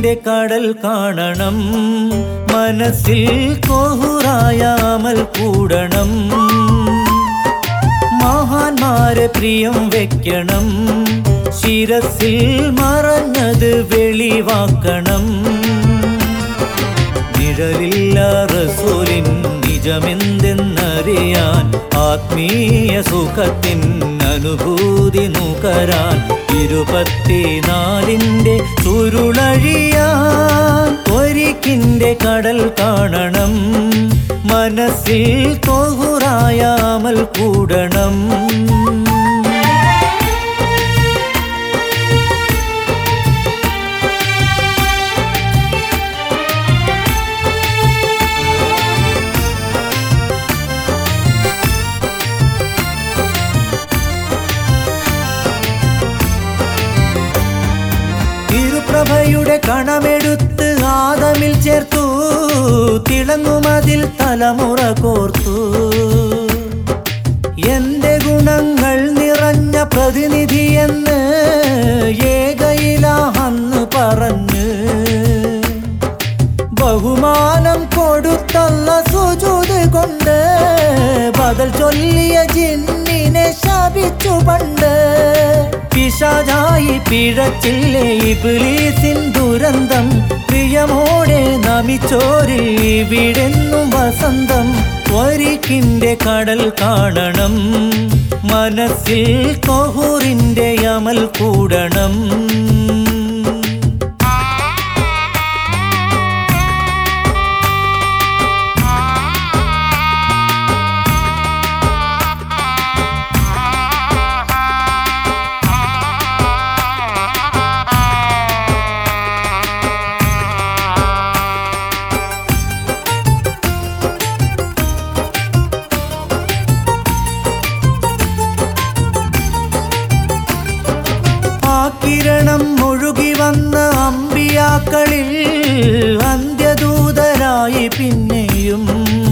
ത്വരിക്കിന്റെ കടൽ കാണണം മനസ്സിൽ കോഹുറായാമൽ കൂടണം മഹാന്മാരെ പ്രിയം വെക്കണം ശിരസിൽ മറഞ്ഞത് വെളിവാക്കണം നിഴലില്ല റസൂലിൻ നിജമെന്തെന്നറിയാൻ ആത്മീയ സുഖത്തിൻ അനുഭൂതി നുകരാൻ ഇരുപത്തിനാലിൻ്റെ ചുരുളഴിയാൻ ഒരിക്കിൻ്റെ കടൽ കാണണം മനസ്സിൽ തോഹുറായാമൽ കൂടണം തിരുപ്രഭയുടെ കണമെടുത്ത് ആദമിൽ ചേർത്തു തിളങ്ങുമതിൽ തലമുറ കോർത്തു എന്റെ ഗുണങ്ങൾ നിറഞ്ഞ പ്രതിനിധി എന്ന് ഏകയിലാഹന്ന് പറഞ്ഞ് ബഹുമാനം കൊടുത്തല്ല സുജൂത് കൊണ്ട് ബദൽ ചൊല്ലിയ ജിന്നിനെ ശപിച്ചു പണ്ട് പിശാചായി പിഴച്ചില്ലേ ഇബ്ലീസിൻ ദുരന്തം പ്രിയമോടെ നമിച്ചോരിൽ ഇവിടെന്നും വസന്തം ഒരിക്കിന്റെ കടൽ കാണണം മനസ്സിൽ കൊഹൂറിന്റെ അമൽ കൂടണം ആ കിരണം ഒഴുകി വന്ന അമ്പിയാക്കളിൽ അന്ത്യദൂതരായി പിന്നെയും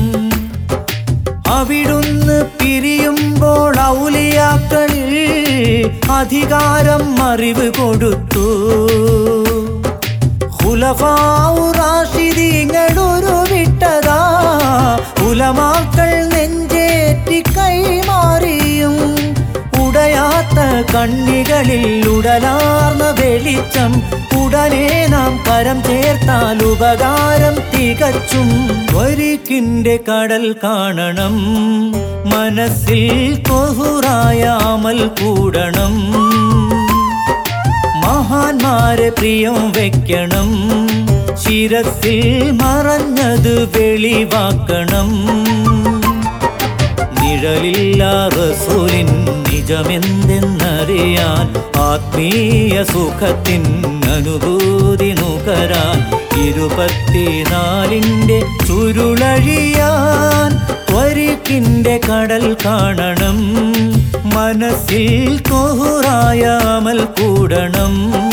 അവിടുന്ന് പിരിയുമ്പോൾ ഔലിയാക്കളിൽ അധികാരം അറിവ് കൊടുത്തു ഹുലഫാവുറാഷിദീങ്ങളൊരു വിട്ടതാ ഉലമാക്കൾ നെഞ്ചേറ്റി കൈമാറിയും ഉടയാത്ത കണ്ണികളിൽ ഉടലാർന്ന വെളിച്ചം ഉടനെ നാം കരം ചേർത്താൽ ഉപകാരം തികച്ചും ഒരിക്കിന്റെ കടൽ കാണണം മനസ്സിൽ കൊഹുറായാമൽ കൂടണം മഹാന്മാരെ പ്രിയം വെക്കണം ശിരസിൽ മറഞ്ഞത് വെളിവാക്കണം നിഴലില്ല റസൂലിൻ നിജമെന്തെന്നറിയാൻ ആത്മീയ സുഖത്തിൻ അനുഭൂതി നുകരാൻ ഇരുപത്തിനാലിൻ്റെ ചുരുളഴിയാൻ ഒരിക്കിൻ്റെ കടൽ കാണണം മനസ്സിൽ കോഹുറായാമൽ കൂടണം